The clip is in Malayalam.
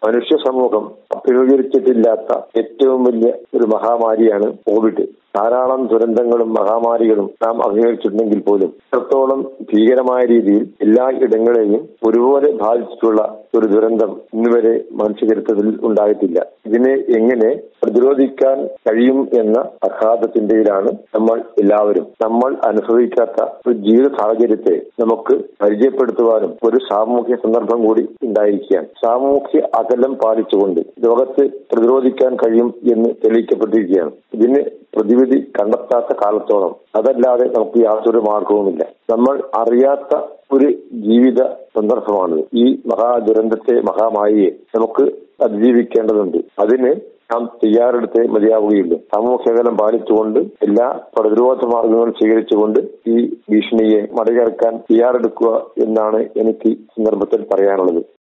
മനുഷ്യ സമൂഹം അഭിമുഖീകരിച്ചിട്ടില്ലാത്ത ഏറ്റവും വലിയ ഒരു മഹാമാരിയാണ് കോവിഡ് ധാരാളം ദുരന്തങ്ങളും മഹാമാരികളും നാം അഭിമുഖീകരിച്ചിട്ടുണ്ടെങ്കിൽ പോലും ഇത്രത്തോളം ഭീകരമായ രീതിയിൽ എല്ലാ ഇടങ്ങളെയും ഒരുപോലെ ബാധിച്ചിട്ടുള്ള ഒരു ദുരന്തം ഇന്നുവരെ മനുഷ്യചരിത്രത്തിൽ ഉണ്ടായിട്ടില്ല ഇതിനെ എങ്ങനെ പ്രതിരോധിക്കാൻ കഴിയും എന്ന അഘാതത്തിന്റെയിലാണ് നമ്മൾ എല്ലാവരും നമ്മൾ അനുഭവിക്കാത്ത ഒരു ജീവിത സാഹചര്യത്തെ നമുക്ക് പരിചയപ്പെടുത്തുവാനും ഒരു സാമൂഹ്യ സന്ദർഭം കൂടി ഉണ്ടായിരിക്കുകയാണ് സാമൂഹ്യ അകലം പാലിച്ചുകൊണ്ട് രോഗത്തെ പ്രതിരോധിക്കാൻ കഴിയും എന്ന് തെളിയിക്കപ്പെട്ടിരിക്കുകയാണ് ഇതിന് പ്രതിവിധി കണ്ടെത്താത്ത കാലത്തോളം അതല്ലാതെ നമുക്ക് യാതൊരു മാർഗവുമില്ല നമ്മൾ അറിയാത്ത ഒരു ജീവിത സന്ദർഭമാണ് ഈ മഹാദുരന്തത്തെ മഹാമാരിയെ നമുക്ക് അതിജീവിക്കേണ്ടതുണ്ട് അതിന് നാം തയ്യാറെടുത്തേ മതിയാവുകയുള്ളൂ സാമൂഹ്യകലം പാലിച്ചുകൊണ്ട് എല്ലാ പ്രതിരോധ മാർഗങ്ങളും സ്വീകരിച്ചുകൊണ്ട് ഈ ഭീഷണിയെ മറികടക്കാൻ തയ്യാറെടുക്കുക എന്നാണ് എനിക്ക് സന്ദർഭത്തിൽ പറയാനുള്ളത്